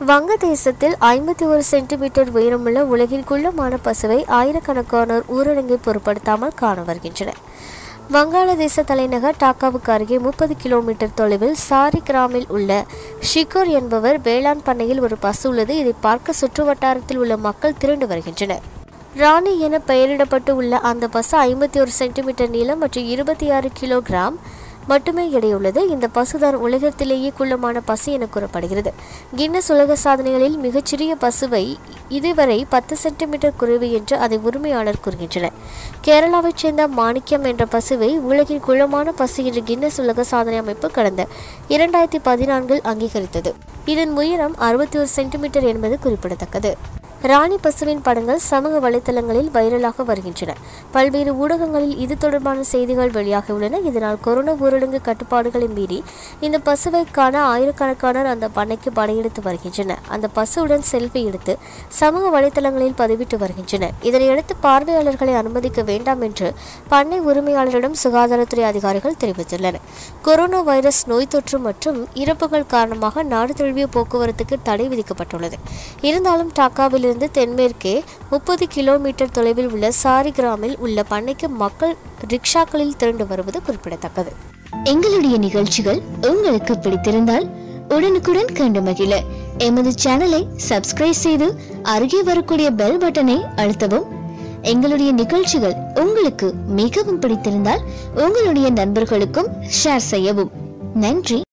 வங்கதேசத்தில் ஐம்பத்தி ஒரு சென்டிமீட்டர் உயரமுள்ள உலகின் குள்ளமான பசுவை ஆயிரக்கணக்கானோர் ஊரடங்கை பொருட்படுத்தாமல் காண வருகின்றனர் வங்காளதேச தலைநகர் டாக்காவுக்கு அருகே முப்பது கிலோமீட்டர் தொலைவில் சாரி கிராமில் உள்ள ஷிகோர் என்பவர் வேளாண் பண்ணையில் ஒரு பசு உள்ளது இதை பார்க்க சுற்று வட்டாரத்தில் உள்ள மக்கள் திரண்டு வருகின்றனர் ராணி என பெயரிடப்பட்டு உள்ள அந்த பசு ஐம்பத்தி ஒரு சென்டிமீட்டர் நீளம் மற்றும் இருபத்தி ஆறு கிலோகிராம் மட்டுமே எடையுள்ளது இந்த பசுதான் உலகத்திலேயே குள்ளமான பசு என கூறப்படுகிறது கின்னஸ் உலக சாதனைகளில் மிகச்சிறிய பசுவை இதுவரை பத்து சென்டிமீட்டர் குறைவு என்று அதை உரிமையாளர் கூறுகின்றனர் கேரளாவைச் சேர்ந்த மாணிக்கம் என்ற பசுவை உலகின் குள்ளமான பசு என்று கின்னஸ் உலக சாதனை அமைப்பு கடந்த இரண்டாயிரத்தி பதினான்கில் அங்கீகரித்தது இதன் உயரம் அறுபத்தி ஒரு சென்டிமீட்டர் என்பது குறிப்பிடத்தக்கது ராணி பசுவின் படங்கள் சமூக வலைத்தளங்களில் வைரலாக வருகின்றன பல்வேறு ஊடகங்களில் இது தொடர்பான செய்திகள் வெளியாகியுள்ளன இதனால் கொரோனா ஊரடங்கு கட்டுப்பாடுகளை மீறி இந்த பசுவை காண ஆயிரக்கணக்கானோர் அந்த பண்ணைக்கு படையெடுத்து வருகின்றனர் அந்த பசுவுடன் செல்ஃபி எடுத்து சமூக வலைத்தளங்களில் பதிவிட்டு வருகின்றனர் இதனையடுத்து பார்வையாளர்களை அனுமதிக்க வேண்டாம் என்று பண்ணை உரிமையாளரிடம் சுகாதாரத்துறை அதிகாரிகள் தெரிவித்துள்ளனர் கொரோனா வைரஸ் நோய் தொற்று மற்றும் இறப்புகள் காரணமாக நாடு தழுவிய போக்குவரத்துக்கு தடை விதிக்கப்பட்டுள்ளது இருந்தாலும் டாக்காவிலிருந்து தென்மேற்கே முப்பது கிலோமீட்டர் தொலைவில் உள்ள சாரி கிராமில் உள்ள பண்ணைக்கு மக்கள் ரிக்ஷாக்களில் திரண்டு வருவது குறிப்பிடத்தக்கது எங்களுடைய நிகழ்ச்சிகள் உங்களுக்கு பிடித்திருந்தால் உடனுக்குடன் கண்டு மகிழ எமது சேனலை சப்ஸ்கிரைப் செய்து அருகே வரக்கூடிய பெல் பட்டனை அழுத்தவும் எங்களுடைய நிகழ்ச்சிகள் உங்களுக்கு மிகவும் பிடித்திருந்தால் உங்களுடைய நண்பர்களுக்கும் ஷேர் செய்யவும் நன்றி